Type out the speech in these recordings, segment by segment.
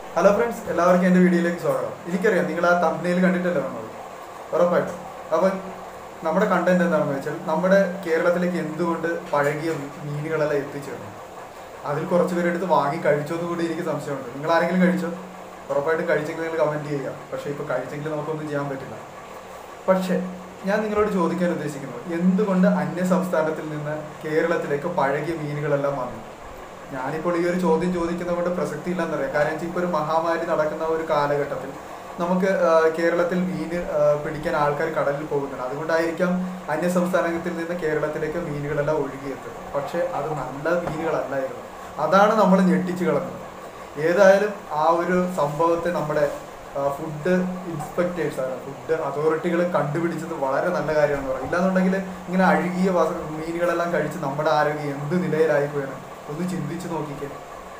Hello friends എല്ലാവർക്കും എൻ്റെ വീഡിയോയിലേക്ക് സ്വാഗതം എനിക്കറിയാം നിങ്ങൾ ആ തമ്പനയിൽ കണ്ടിട്ടല്ലേ വന്നത് ഉറപ്പായിട്ടും അപ്പം നമ്മുടെ കണ്ടന്റ് എന്താണെന്ന് വെച്ചാൽ നമ്മുടെ കേരളത്തിലേക്ക് എന്തുകൊണ്ട് പഴകിയ മീനുകളെല്ലാം എത്തിച്ചേർന്നു അതിൽ കുറച്ച് പേരെടുത്ത് വാങ്ങി കഴിച്ചോ എന്ന് കൂടി എനിക്ക് സംശയമുണ്ട് നിങ്ങൾ ആരെങ്കിലും കഴിച്ചോ ഉറപ്പായിട്ടും കഴിച്ചെങ്കിൽ നിങ്ങൾ കമൻറ്റ് ചെയ്യുക പക്ഷേ ഇപ്പോൾ കഴിച്ചെങ്കിൽ നമുക്കൊന്നും ചെയ്യാൻ പറ്റില്ല പക്ഷേ ഞാൻ നിങ്ങളോട് ചോദിക്കാൻ ഉദ്ദേശിക്കുന്നു എന്തുകൊണ്ട് അന്യ സംസ്ഥാനത്തിൽ നിന്ന് കേരളത്തിലേക്ക് പഴകിയ മീനുകളെല്ലാം വന്നു ഞാനിപ്പോൾ ഈ ഒരു ചോദ്യം ചോദിക്കുന്നത് കൊണ്ട് പ്രസക്തി ഇല്ലെന്നറിയാം കാരണം വെച്ചാൽ ഇപ്പോൾ ഒരു മഹാമാരി നടക്കുന്ന ഒരു കാലഘട്ടത്തിൽ നമുക്ക് ആ, കേരളത്തിൽ മീന് ആ, പിടിക്കാൻ ആൾക്കാർ കടലിൽ പോകുന്നുണ്ട് അതുകൊണ്ടായിരിക്കാം അന്യ സംസ്ഥാനത്തിൽ നിന്ന് കേരളത്തിലേക്ക് മീനുകളെല്ലാം ഒഴുകിയെത്തുന്നത് പക്ഷേ അത് നല്ല മീനുകളല്ലായിരുന്നു അതാണ് നമ്മൾ ഞെട്ടിച്ചു കളഞ്ഞത് ഏതായാലും ആ ഒരു സംഭവത്തെ നമ്മുടെ ഫുഡ് ഇൻസ്പെക്ടേഴ്സ് ആണ് ഫുഡ് അതോറിറ്റികൾ കണ്ടുപിടിച്ചത് വളരെ നല്ല കാര്യമാണെന്ന് പറയാം ഇല്ലാന്നുണ്ടെങ്കിൽ ഇങ്ങനെ അഴുകിയ വസ- മീനുകളെല്ലാം കഴിച്ച് നമ്മുടെ ആരോഗ്യം എന്ത് നിലയിലായി പോയാണ് ഒന്ന് ചിന്തിച്ച് നോക്കിക്കേ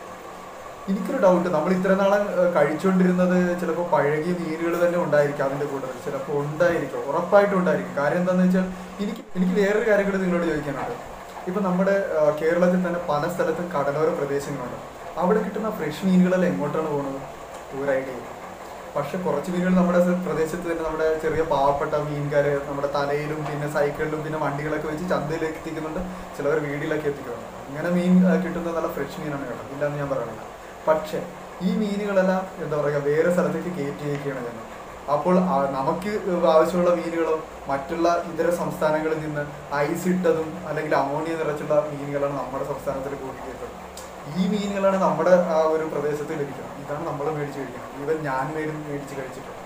എനിക്കൊരു ഡൗട്ട് നമ്മൾ ഇത്ര നാളെ കഴിച്ചുകൊണ്ടിരുന്നത് ചിലപ്പോൾ പഴകിയ മീനുകൾ തന്നെ ഉണ്ടായിരിക്കും അതിൻ്റെ കൂട്ടത്തിൽ ചിലപ്പോൾ ഉണ്ടായിരിക്കും ഉറപ്പായിട്ടും ഉണ്ടായിരിക്കും കാര്യം എന്താണെന്ന് വെച്ചാൽ എനിക്ക് എനിക്ക് വേറൊരു കാര്യം കൂടി നിങ്ങളോട് ചോദിക്കാനുണ്ട് ഇപ്പം നമ്മുടെ ആ, കേരളത്തിൽ തന്നെ പല സ്ഥലത്തും കടലോര പ്രദേശങ്ങളുണ്ട് അവിടെ കിട്ടുന്ന ഫ്രഷ് മീനുകളെല്ലാം എങ്ങോട്ടാണ് പോകുന്നത് ഒരു ഐഡിയ ഇല്ല. പക്ഷെ കുറച്ച് മീനുകൾ നമ്മുടെ സ- പ്രദേശത്ത് തന്നെ നമ്മുടെ ചെറിയ പാവപ്പെട്ട മീൻകാര് നമ്മുടെ തലയിലും പിന്നെ സൈക്കിളിലും പിന്നെ വണ്ടികളൊക്കെ വെച്ച് ചന്തയിലേക്ക് എത്തിക്കുന്നുണ്ട് ചിലവർ വീടിലൊക്കെ എത്തിക്കുന്നുണ്ട് അങ്ങനെ മീൻ ആ, കിട്ടുന്നത് നല്ല ഫ്രഷ് മീനാണ് കേട്ടോ ഇല്ലാന്ന് ഞാൻ പറയുന്നില്ല പക്ഷെ ഈ മീനുകളെല്ലാം എന്താ പറയുക വേറെ സ്ഥലത്തേക്ക് കയറ്റി അയക്കുകയാണ് ചെയ്യുന്നത് അപ്പോൾ ആ, നമുക്ക് ആവശ്യമുള്ള മീനുകളോ മറ്റുള്ള ഇതര സംസ്ഥാനങ്ങളിൽ നിന്ന് ഐസ് ഇട്ടതും അല്ലെങ്കിൽ അമോണിയ നിറച്ചുള്ള മീനുകളാണ് നമ്മുടെ സംസ്ഥാനത്തിൽ കൂടിയിട്ടുള്ളത് ഈ മീനുകളാണ് നമ്മുടെ ആ ഒരു പ്രദേശത്ത് ലഭിക്കുന്നത് ഇതാണ് നമ്മൾ മേടിച്ച് കഴിക്കുന്നത് ഈവൻ ഞാൻ മേടി മേടിച്ച് കഴിച്ചിട്ടുണ്ട്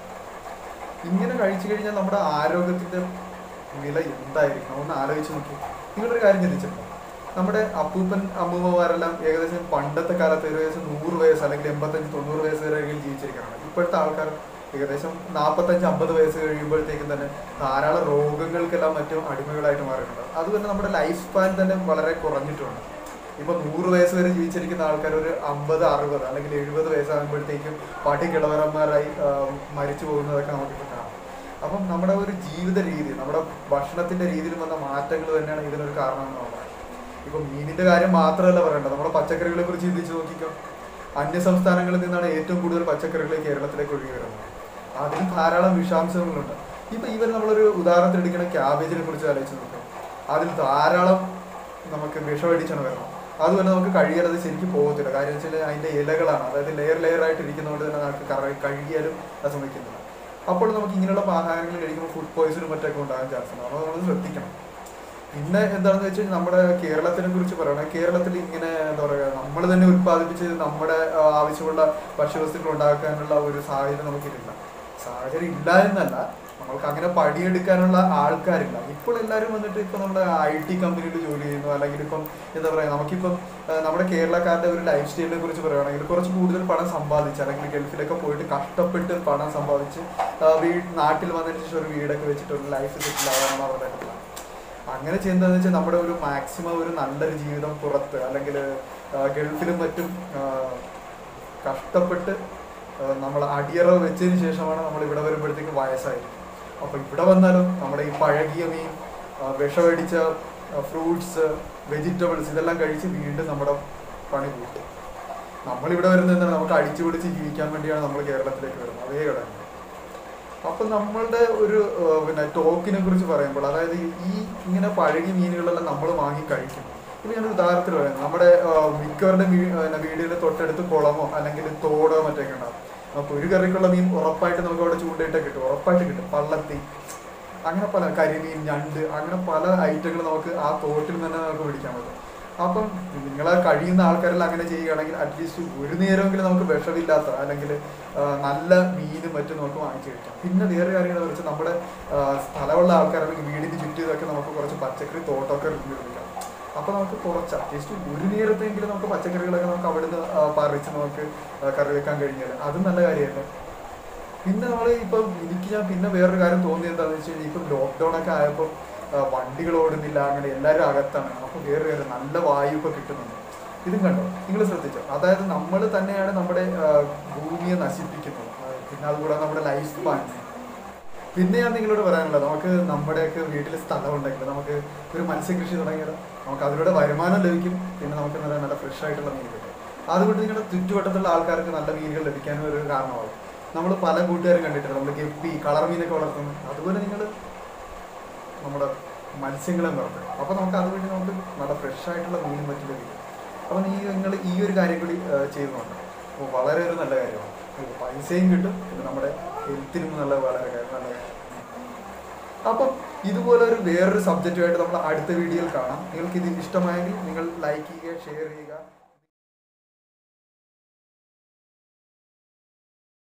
ഇങ്ങനെ കഴിച്ചു കഴിഞ്ഞാൽ നമ്മുടെ ആരോഗ്യത്തിന്റെ വില എന്തായിരിക്കണം ഒന്ന് ആലോചിച്ച് നോക്കി നിങ്ങളൊരു കാര്യം ചിന്തിച്ചിട്ടുണ്ടോ നമ്മുടെ അപ്പൂപ്പൻ അമ്മൂമ്മമാരെല്ലാം ഏകദേശം പണ്ടത്തെ കാലത്ത് ഏകദേശം നൂറ് വയസ്സ് അല്ലെങ്കിൽ എൺപത്തഞ്ച് തൊണ്ണൂറ് വയസ്സ് വരെയെങ്കിലും ജീവിച്ചിരിക്കണം ഇപ്പോഴത്തെ ആൾക്കാർ ഏകദേശം നാൽപ്പത്തഞ്ച് അമ്പത് വയസ്സ് കഴിയുമ്പോഴത്തേക്കും തന്നെ ധാരാളം രോഗങ്ങൾക്കെല്ലാം മറ്റും അടിമകളായിട്ട് മാറിയിട്ടുണ്ട് അതുപോലെ നമ്മുടെ ലൈഫ് സ്പാൻ തന്നെ വളരെ കുറഞ്ഞിട്ടുണ്ട് ഇപ്പൊ നൂറ് വയസ്സ് വരെ ജീവിച്ചിരിക്കുന്ന ആൾക്കാർ ഒരു അമ്പത് അറുപത് അല്ലെങ്കിൽ എഴുപത് വയസ്സാകുമ്പോഴത്തേക്കും പടി കിളവരന്മാരായി ആ, മരിച്ചു പോകുന്നതൊക്കെ നമുക്കിപ്പോൾ കാണാം അപ്പം നമ്മുടെ ഒരു ജീവിത രീതി നമ്മുടെ ഭക്ഷണത്തിന്റെ രീതിയിൽ വന്ന മാറ്റങ്ങൾ തന്നെയാണ് ഇതിനൊരു കാരണം എന്ന് പറയുന്നത് ഇപ്പൊ മീനിന്റെ കാര്യം മാത്രമല്ല പറയേണ്ടത് നമ്മുടെ പച്ചക്കറികളെ കുറിച്ച് ചിന്തിച്ച് നോക്കിക്കോ അന്യ സംസ്ഥാനങ്ങളിൽ നിന്നാണ് ഏറ്റവും കൂടുതൽ പച്ചക്കറികൾ കേരളത്തിലേക്ക് ഒഴുകി വരുന്നത് അതിൽ ധാരാളം വിഷാംശങ്ങളുണ്ട് ഇപ്പൊ ഇവർ നമ്മളൊരു ഉദാഹരണത്തിന് എടുക്കുന്ന ക്യാബേജിനെ കുറിച്ച് ആലോചിച്ച് നോക്കാം അതിൽ ധാരാളം നമുക്ക് വിഷമടിച്ചാണ് വരുന്നത് അതുപോലെ നമുക്ക് കഴുകിയാൽ അത് ശരിക്കും പോകത്തില്ല കാര്യം വെച്ചാൽ അതിന്റെ ഇലകളാണ് അതായത് ലെയർ ലെയർ ആയിട്ട് ഇരിക്കുന്നതുകൊണ്ട് തന്നെ നമുക്ക് കറ- കഴുകിയാലും അത് ശ്രമിക്കുന്നില്ല അപ്പോൾ നമുക്ക് ഇങ്ങനെയുള്ള ആഹാരങ്ങൾ കഴിക്കുമ്പോൾ ഫുഡ് പോയിസണും മറ്റൊക്കെ ഉണ്ടാകാൻ ചാൻസ് ഉണ്ട് അപ്പോൾ നമ്മൾ ശ്രദ്ധിക്കണം പിന്നെ എന്താണെന്ന് വെച്ചാൽ നമ്മുടെ കേരളത്തിനെ കുറിച്ച് പറയണം കേരളത്തിൽ ഇങ്ങനെ എന്താ പറയുക നമ്മൾ തന്നെ ഉത്പാദിപ്പിച്ച് നമ്മുടെ ആ, ആവശ്യമുള്ള ഭക്ഷ്യവസ്തുക്കൾ ഉണ്ടാക്കാനുള്ള ഒരു സാഹചര്യം നമുക്കില്ല സാഹചര്യം ഇല്ല എന്നല്ല നമ്മൾക്ക് അങ്ങനെ പടിയെടുക്കാനുള്ള ആൾക്കാരില്ല ഇപ്പോൾ എല്ലാവരും വന്നിട്ട് ഇപ്പൊ നമ്മുടെ ഐ ടി കമ്പനിയിൽ ജോലി ചെയ്യുന്നു അല്ലെങ്കിൽ ഇപ്പം എന്താ പറയാ നമുക്കിപ്പം ആ, നമ്മുടെ കേരളക്കാരുടെ ഒരു ലൈഫ് സ്റ്റൈലിനെ കുറിച്ച് പറയുകയാണെങ്കിൽ കുറച്ച് കൂടുതൽ പണം സമ്പാദിച്ച് അല്ലെങ്കിൽ ഗൾഫിലൊക്കെ പോയിട്ട് കഷ്ടപ്പെട്ട് പണം സമ്പാദിച്ച് ആ, വീട് നാട്ടിൽ വന്നതിന് ശേഷം ഒരു വീടൊക്കെ വെച്ചിട്ട് ഒരു ലൈഫ് സെറ്റിൽ ആവാനാണ് അവരുടെ plan. അങ്ങനെ ചെയ്യുന്നതെന്ന് വെച്ചാൽ നമ്മുടെ ഒരു മാക്സിമം ഒരു നല്ലൊരു ജീവിതം പുറത്ത് അല്ലെങ്കിൽ ഗൾഫിലും മറ്റും ആ, കഷ്ടപ്പെട്ട് ആ, നമ്മൾ അടിയറവ് വെച്ചതിന് ശേഷമാണ് നമ്മൾ ഇവിടെ വരുമ്പോഴത്തേക്ക് വയസ്സായി അപ്പൊ ഇവിടെ വന്നാലും നമ്മുടെ ഈ പഴകിയ മീൻ ആ, വിഷമടിച്ച ഫ്രൂട്ട്സ് വെജിറ്റബിൾസ് ഇതെല്ലാം കഴിച്ച് വീണ്ടും നമ്മുടെ പണി കൂട്ടും നമ്മളിവിടെ വരുന്നത് എന്താണ് നമുക്ക് അടിച്ചു പിടിച്ച് ജീവിക്കാൻ വേണ്ടിയാണ് നമ്മൾ കേരളത്തിലേക്ക് വരുന്നത് അതേ ഘടന അപ്പൊ നമ്മളുടെ ഒരു ആ, പിന്നെ ടോക്കിനെ കുറിച്ച് പറയുമ്പോൾ അതായത് ഈ ഇങ്ങനെ പഴകിയ മീനുകളെല്ലാം നമ്മൾ വാങ്ങി കഴിക്കും ഇപ്പൊ ഞാൻ ഉദാഹരണത്തിന് പറയാം നമ്മുടെ ആ, മിക്കവരുടെ വീടിന്റെ തൊട്ടടുത്ത് കുളമോ അല്ലെങ്കിൽ തോടോ മറ്റൊക്കെ ഉണ്ടാവും അപ്പൊ ഒരു കറിക്കുള്ള മീൻ ഉറപ്പായിട്ട് നമുക്ക് അവിടെ ചൂണ്ടയിട്ടേ കിട്ടും ഉറപ്പായിട്ട് കിട്ടും പള്ളത്തി അങ്ങനെ പല കരിമീൻ ഞണ്ട് അങ്ങനെ പല ഐറ്റങ്ങൾ നമുക്ക് ആ തോട്ടിൽ തന്നെ നമുക്ക് പിടിക്കാൻ പറ്റും അപ്പം നിങ്ങളെ കഴിയുന്ന ആൾക്കാരെല്ലാം അങ്ങനെ ചെയ്യുകയാണെങ്കിൽ അറ്റ്ലീസ്റ്റ് ഒരു നേരമെങ്കിലും നമുക്ക് വിഷമില്ലാത്ത അല്ലെങ്കിൽ ആ, നല്ല മീനും മറ്റും നമുക്ക് വാങ്ങിച്ചു കഴിക്കാം പിന്നെ വേറെ കാര്യങ്ങൾ വെച്ചാൽ നമ്മുടെ ആ, സ്ഥലമുള്ള ആൾക്കാർ അല്ലെങ്കിൽ വീടിന് ചുറ്റിയതൊക്കെ നമുക്ക് കുറച്ച് പച്ചക്കറി തോട്ടമൊക്കെ നിർമ്മിക്കാം അപ്പൊ നമുക്ക് കുറച്ച് അറ്റ്ലീസ്റ്റ് ഒരു നേരത്തെങ്കിലും നമുക്ക് പച്ചക്കറികളൊക്കെ നമുക്ക് അവിടുന്ന് ആ, പറിച്ച് നമുക്ക് ആ, കറി വെക്കാൻ കഴിഞ്ഞാൽ അതും നല്ല കാര്യമല്ലേ പിന്നെ നമ്മൾ ഇപ്പം എനിക്ക് ഞാൻ പിന്നെ വേറൊരു കാര്യം തോന്നിയത് എന്താണെന്ന് വെച്ച് കഴിഞ്ഞാൽ ഇപ്പം ലോക്ക്ഡൗൺ ഒക്കെ ആയപ്പോൾ വണ്ടികൾ ഓടുന്നില്ല അങ്ങനെ എല്ലാവരും അകത്താണ് അപ്പോൾ വേറെ വേറെ നല്ല വായു ഇപ്പൊ കിട്ടുന്നുണ്ട് ഇതും കണ്ടോ നിങ്ങൾ ശ്രദ്ധിച്ചോ അതായത് നമ്മൾ തന്നെയാണ് നമ്മുടെ ആ, ഭൂമിയെ നശിപ്പിക്കുന്നത് ആ, പിന്നെ അതുകൂടാതെ നമ്മുടെ ലൈഫ് സ്പാൻ പിന്നെ ഞാൻ നിങ്ങളോട് പറയാനുള്ളത് നമുക്ക് നമ്മുടെയൊക്കെ വീട്ടിൽ സ്ഥലം ഉണ്ടെങ്കിൽ നമുക്ക് ഒരു മത്സ്യകൃഷി തുടങ്ങിയാൽ നമുക്ക് അതിലൂടെ വരുമാനം ലഭിക്കും പിന്നെ നമുക്ക് നല്ല നല്ല ഫ്രഷ് ആയിട്ടുള്ള മീൻ കിട്ടും അതുകൊണ്ട് നിങ്ങളുടെ ചുറ്റുവട്ടത്തുള്ള ആൾക്കാർക്ക് നല്ല മീനുകൾ ലഭിക്കാനും ഒരു കാരണമാകും നമ്മൾ പല കൂട്ടുകാരും കണ്ടിട്ടുണ്ട് നമ്മൾ ഗപ്പി കളർ മീനൊക്കെ വളർത്തുന്നു അതുപോലെ നിങ്ങൾ നമ്മുടെ മത്സ്യങ്ങളെ വളർത്തുക അപ്പോൾ നമുക്ക് അതുവഴി നമുക്ക് നല്ല ഫ്രഷ് ആയിട്ടുള്ള മീനും മറ്റും ലഭിക്കും അപ്പോൾ നീ നിങ്ങൾ ഈ ഒരു കാര്യം കൂടി ആ, ചെയ്ത് നോക്കണം അപ്പോൾ വളരെ ഒരു നല്ല കാര്യമാണ് നമുക്ക് പൈസയും കിട്ടും പിന്നെ നമ്മുടെ ഹെൽത്തിനും നല്ല വളരെ കാര്യം- നല്ല കാര്യം അപ്പം ഇതുപോലെ ഒരു വേറൊരു സബ്ജക്റ്റുമായിട്ട് നമ്മൾ അടുത്ത വീഡിയോയിൽ കാണാം നിങ്ങൾക്ക് ഇത് ഇഷ്ടമായെങ്കിൽ നിങ്ങൾ ലൈക്ക് ചെയ്യുക ഷെയർ ചെയ്യുക